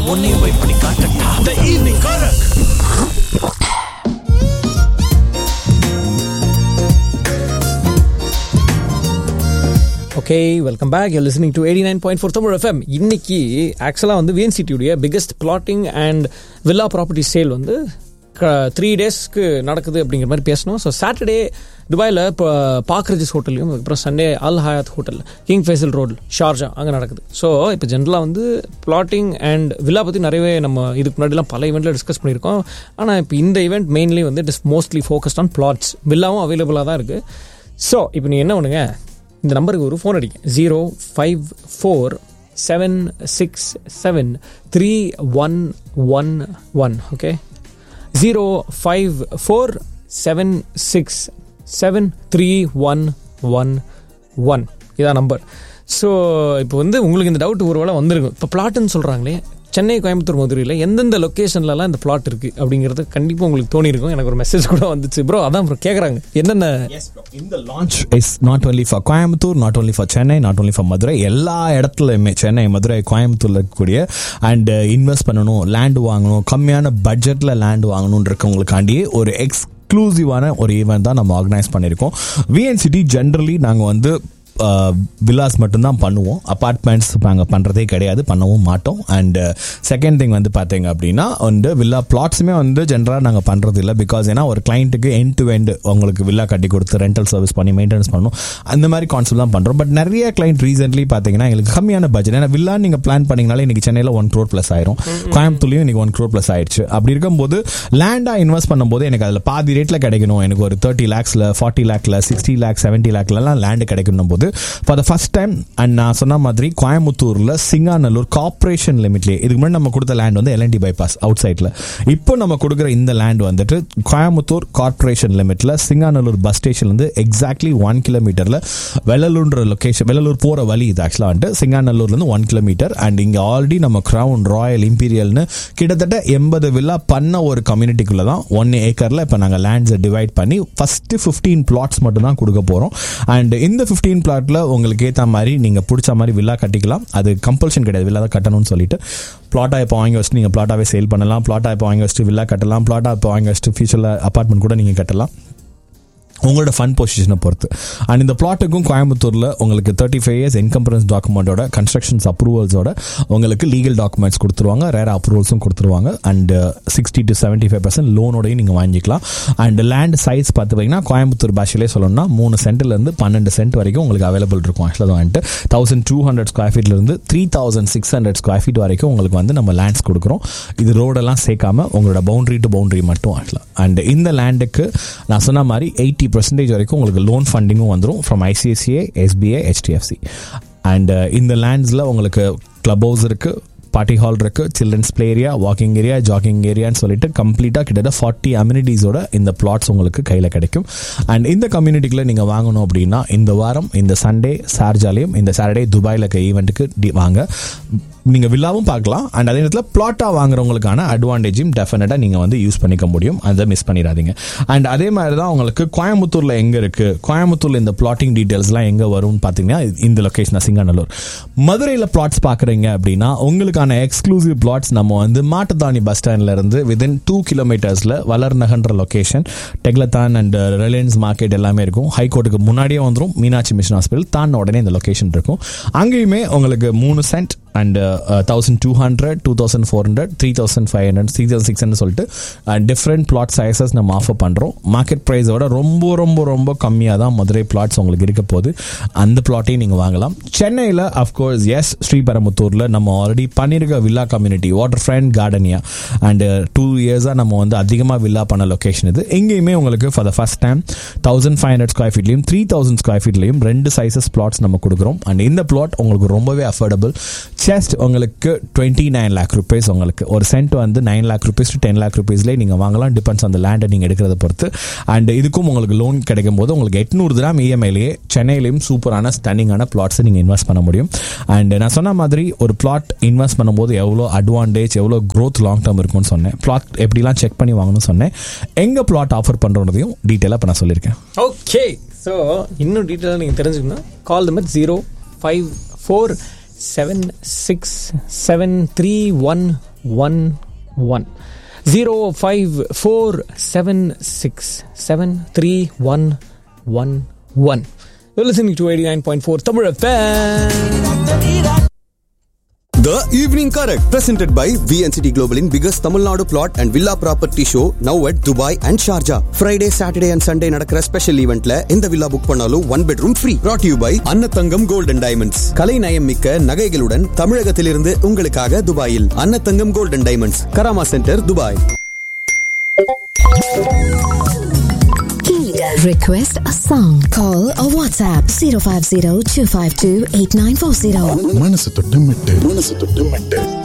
உன்னையும் போய் பண்ணி காட்டட்டா the evening correct okay welcome back you listening to eighty nine point four Tamil FM இன்னைக்கு ஆக்சுவலாக வந்து விஎன்சிடியுடைய biggest plotting and villa property sale வந்து த்ரீ டேஸ்க்கு நடக்குது அப்படிங்கிற மாதிரி பேசணும் ஸோ சாட்டர்டே துபாயில் இப்போ பாக்ரஜிஸ் ஹோட்டல்லையும் அதுக்கப்புறம் Sunday Al Hayat hotel King Faisal road Sharjah அங்கே நடக்குது ஸோ இப்போ ஜென்ரலாக வந்து பிளாட்டிங் அண்ட் வில்லா பற்றி நிறையவே நம்ம இதுக்கு முன்னாடிலாம் பல ஈவெண்ட்டில் டிஸ்கஸ் பண்ணியிருக்கோம் ஆனால் இப்போ இந்த ஈவெண்ட் மெயின்லி வந்து it is mostly focused on plots வில்லாவும் அவைலபிளாக தான் இருக்குது ஸோ இப்போ நீங்கள் என்ன பண்ணுங்க இந்த நம்பருக்கு ஒரு ஃபோன் அடிங்க zero five four seven six seven three one one one okay zero five four seven six seven three one one one இதான் நம்பர் ஸோ இப்போ வந்து உங்களுக்கு இந்த டவுட் ஒரு வேளை வந்திருக்கும் இப்போ பிளாட்டுன்னு சொல்கிறாங்களே சென்னை கோயம்புத்தூர் மதுரையில் எந்தெந்த லொக்கேஷன்லலாம் இந்த பிளாட் இருக்குது அப்படிங்கிறது கண்டிப்பாக உங்களுக்கு தோணியிருக்கும் எனக்கு ஒரு மெசேஜ் கூட வந்துச்சு ப்ரோ அதான் ப்ரோ கேட்குறாங்க என்னென்ன Yes, bro. இந்த launch is not only for Coimbatore not only for Chennai not only for Madurai எல்லா இடத்துலையுமே சென்னை மதுரை கோயம்புத்தூர்ல இருக்கக்கூடிய அண்ட் இன்வெஸ்ட் பண்ணணும் லேண்ட் வாங்கணும் கம்மியான பட்ஜெட்ல லேண்ட் வாங்கணும்னு இருக்கவங்களுக்காண்டி ஒரு எக்ஸ்க்ளூசிவான ஒரு ஈவெண்ட் தான் நம்ம ஆர்கனைஸ் பண்ணியிருக்கோம் விஎன்சிட்டி ஜென்ரலி நாங்கள் வந்து வில்லாஸ் மட்டும்தான் பண்ணுவோம் அப்பார்ட்மெண்ட்ஸ் நாங்கள் பண்ணுறதே கிடையாது பண்ணவும் மாட்டோம் அண்ட் செகண்ட் திங் வந்து பார்த்தீங்க அப்படின்னா வந்து வில்லா பிளாட்ஸுமே வந்து ஜென்ரலாக நாங்கள் பண்ணுறது இல்லை பிகாஸ் ஏன்னா ஒரு கிளைண்ட்டுக்கு எண்ட் டு எண்ட் உங்களுக்கு வில்லா கட்டி கொடுத்து ரெண்டல் சர்வீஸ் பண்ணி மெயின்டெனன்ஸ் பண்ணணும் அந்த மாதிரி கான்செப்ட் தான் பண்ணுறோம் பட் நிறைய கிளைண்ட் ரீசென்ட்லி பார்த்தீங்கன்னா எங்களுக்கு கம்மியான பட்ஜெட் ஏன்னா வில்லா நீங்கள் பிளான் பண்ணீங்கனாலே இன்னைக்கு சென்னையில் ஒன் க்ரோர் ப்ளஸ் ஆயிரும் கோயம்புத்தூர்லையும் இன்னைக்கு ஒன் க்ரோர் ப்ளஸ் ஆயிடுச்சு அப்படி இருக்கும்போது லேண்டாக இன்வெஸ்ட் பண்ணும்போது எனக்கு அதில் பாதி ரேட்டில் கிடைக்கணும் எனக்கு ஒரு தேர்ட்டி லேக்ஸில் ஃபார்ட்டி லேக்ல சிக்ஸ்டி லேக் செவன்ட்டி லேக்லலாம் லேண்டு கிடைக்கணும் போது for the first time and நான் சொன்ன மாதிரி கோயம்புத்தூரில் சிங்காநல்லூர் கார்ப்பரேஷன் லிமிட்லேயே இதுக்கு முன்னாடி நம்ம கொடுத்த லேண்ட் வந்து எல்என்டி பைபாஸ் அவுட் சைடில் இப்போ நம்ம கொடுக்குற இந்த லேண்ட் வந்துட்டு கோயம்புத்தூர் கார்ப்பரேஷன் லிமிட்ல சிங்காநல்லூர் பஸ் ஸ்டேஷன் வந்து எக்ஸாக்ட்லி ஒன் கிலோமீட்டரில் வெள்ளலூர்ன்ற லொகேஷன் வெள்ளலூர் போகிற வழி இது ஆக்சுவலாக வந்துட்டு சிங்காநல்லூர்லேருந்து ஒன் கிலோமீட்டர் அண்ட் இங்கே ஆல்ரெடி நம்ம கிரவுன் ராயல் இம்பீரியல்னு கிட்டத்தட்ட எண்பது வில்லா பண்ண ஒரு கம்யூனிட்டிக்குள்ளே தான் ஒன் ஏக்கரில் இப்போ நாங்கள் லேண்ட்ஸை டிவைட் பண்ணி ஃபஸ்ட்டு ஃபிஃப்டீன் பிளாட்ஸ் மட்டும் தான் கொடுக்க போகிறோம் அண்ட் இந்த ஃபிஃப்டீன் பிளாட்டில் உங்களுக்கு ஏற்ற மாதிரி நீங்கள் பிடிச்ச மாதிரி வில்லா கட்டிக்கலாம் அது கம்பல்ஷன் கிடையாது வில்லா தான் கட்டணும்னு சொல்லிட்டு பிளாட்டாக இப்போ வாங்கி வச்சுட்டு நீங்கள் பிளாட்டாகவே சேல் பண்ணலாம் பிளாட்டாக இப்போ வாங்கி வச்சுட்டு வில்லா கட்டலாம் பிளாட்டாக இப்போ வாங்கி வச்சுட்டு ஃபியூச்சரில் அப்பார்ட்மெண்ட் கூட நீங்கள் கட்டலாம் உங்களோட ஃபண்ட் பொசிஷனை பொறுத்து அண்ட் இந்த பிளாட்டுக்கும் கோயம்புத்தூரில் உங்களுக்கு தேர்ட்டி ஃபைவ் இயர்ஸ் இன்கம்பரன்ஸ் டாக்குமெண்ட்டோட கன்ஸ்ட்ரக்ஷன்ஸ் அப்ரூவல்ஸோட உங்களுக்கு லீகல் டாக்குமெண்ட்ஸ் கொடுத்துருவாங்க ரேர் அப்ரூவல்ஸும் கொடுத்துருவாங்க and sixty to seventy five percent லோனோடையும் நீங்கள் வாங்கிக்கலாம் அண்ட் லேண்ட் சைஸ் பார்த்தீங்கன்னா கோயம்புத்தூர் பாஷையிலே சொல்லணும்னா மூணு சென்ட்லேருந்து பன்னெண்டு சென்ட் வரைக்கும் உங்களுக்கு அவைலபிள் இருக்கும் ஆக்சுவலாக வந்துட்டு தௌசண்ட் டூ ஹண்ட்ரட் ஸ்கொயர் ஃபீட்லேருந்து three thousand six hundred square feet வரைக்கும் உங்களுக்கு வந்து நம்ம லேண்ட்ஸ் கொடுக்குறோம் இது ரோடெல்லாம் சேர்க்காம உங்களோட பவுண்டரி டு பவுண்டரி மட்டும் ஆக்சுவலாக அண்ட் இந்த லேண்டுக்கு நான் சொன்ன மாதிரி எயிட்டி பர்சன்டேஜ் வரைக்கும் உங்களுக்கு லோன் ஃபண்டிங்கும் வந்துடும் from ICICI SBI HDFC and இந்த லேண்ட்ஸில் உங்களுக்கு கிளப் ஹவுஸ் இருக்குது பார்ட்டி ஹால் இருக்கு children's play area walking area jogging ஏரியான்னு சொல்லிட்டு கம்ப்ளீட்டாக கிட்டத்தட்ட ஃபார்ட்டி அம்யூனிட்டிஸோட இந்த பிளாட்ஸ் உங்களுக்கு கையில் கிடைக்கும் அண்ட் இந்த கம்யூனிட்டிக்குள்ள நீங்கள் வாங்கணும் அப்படின்னா இந்த வாரம் இந்த சண்டே சார்ஜாலையும் இந்த சாட்டர்டே துபாயில் இருக்க ஈவெண்ட்டுக்கு வாங்க நீங்கள் வில்லாவும் பார்க்கலாம் அண்ட் அதே நேரத்தில் பிளாட்டாக வாங்குறவங்களுக்கான அட்வான்டேஜும் டெஃபினட்டாக நீங்கள் வந்து யூஸ் பண்ணிக்க முடியும் அதை மிஸ் பண்ணிடாதீங்க அண்ட் அதே மாதிரி தான் உங்களுக்கு கோயம்புத்தூரில் எங்கே இருக்குது கோயம்புத்தூரில் இந்த பிளாட்டிங் டீட்டெயில்ஸ்லாம் எங்கே வரும்னு பார்த்தீங்கன்னா இந்த லொக்கேஷன் சிங்காநல்லூர் மதுரையில் பிளாட்ஸ் பார்க்குறீங்க அப்படின்னா உங்களுக்கான எக்ஸ்க்ளூசிவ் பிளாட்ஸ் நம்ம வந்து மாட்டுத்தாணி பஸ் ஸ்டாண்ட்ல இருந்து விதின் டூ கிலோமீட்டர்ஸில் வளர்நகன்ற location Decathlon and Reliance market எல்லாமே இருக்கும் ஹைகோர்ட்டுக்கு முன்னாடியே வந்துடும் மீனாட்சி மிஷன் ஹாஸ்பிட்டல் தாண்ட உடனே இந்த லொக்கேஷன் இருக்கும் அங்கேயுமே உங்களுக்கு மூணு cent and thousand two hundred two thousand four hundred three thousand five hundred three thousand six hundred சொல்லிட்டு டிஃப்ரெண்ட் பிளாட் சைஸஸ் நம்ம ஆஃபர் பண்ணுறோம் மார்க்கெட் ப்ரைஸோட ரொம்ப ரொம்ப ரொம்ப கம்மியாக தான் மதுரை பிளாட்ஸ் உங்களுக்கு இருக்க போது அந்த பிளாட்டையும் நீங்கள் வாங்கலாம் சென்னையில் அஃப்கோர்ஸ் எஸ் ஸ்ரீபெரமுத்தூரில் நம்ம ஆல்ரெடி பண்ணியிருக்க villa community water front gardenia and two இயர்ஸாக நம்ம வந்து அதிகமாக வில்லா பண்ண லொக்கேஷன் இது எங்கேயுமே உங்களுக்கு for the first time thousand five hundred square ஃபீட்லையும் த்ரீ தௌசண்ட் ஸ்கொயர் ஃபீட்லையும் ரெண்டு சைஸஸ் பிளாட்ஸ் நம்ம கொடுக்குறோம் அண்ட் இந்த பிளாட் உங்களுக்கு ரொம்பவே அஃபோர்டபுள் ஜஸ்ட் உங்களுக்கு டுவெண்ட்டி நைன் லேக் ருபீஸ் உங்களுக்கு ஒரு சென்ட் வந்து nine lakh rupees to ten lakh ருபீஸ்லேயே நீங்கள் வாங்கலாம் டிபெண்ட்ஸ் அந்த லேண்டை நீங்கள் எடுக்கிறத பொறுத்து அண்ட் இதுக்கும் உங்களுக்கு லோன் கிடைக்கும் போது உங்களுக்கு எட்நூறு கிராம் இஎம்ஐலேயே சென்னையிலையும் சூப்பரான ஸ்டன்னிங்கான பிளாட்ஸை நீங்கள் இன்வெஸ்ட் பண்ண முடியும் அண்ட் நான் சொன்ன மாதிரி ஒரு பிளாட் இன்வெஸ்ட் பண்ணும்போது எவ்வளோ அட்வான்டேஜ் எவ்வளோ க்ரோத் லாங் டேர்ம் இருக்கும்னு சொன்னேன் பிளாட் எப்படிலாம் செக் பண்ணி வாங்கணும்னு சொன்னேன் எங்கே பிளாட் ஆஃபர் பண்ணுறதையும் டீட்டெயிலாக இப்போ நான் சொல்லியிருக்கேன் ஓகே ஸோ இன்னும் டீட்டெயிலாக நீங்கள் தெரிஞ்சுக்கணும் call number zero five four seven six seven three one one one zero five four seven six seven three one one one listening to eighty nine point four Tamil The Evening Correct, presented by VNCT Global in biggest Tamil Nadu plot and villa property show now at Dubai and Sharjah. Friday, Saturday and Sunday நடக்கிற special ஈவெண்ட்ல இந்த villa book பண்ணாலும் one bedroom free brought to you by Annathangam gold and diamonds கலை நயம் மிக்க நகைகளுடன் தமிழகத்திலிருந்து உங்களுக்காக துபாயில் Annathangam gold and diamonds Karama centre Dubai Request a song. Call or WhatsApp 050 252 8940. மனசு தொட்டு மெட்டு மனசு தொட்டு மெட்டு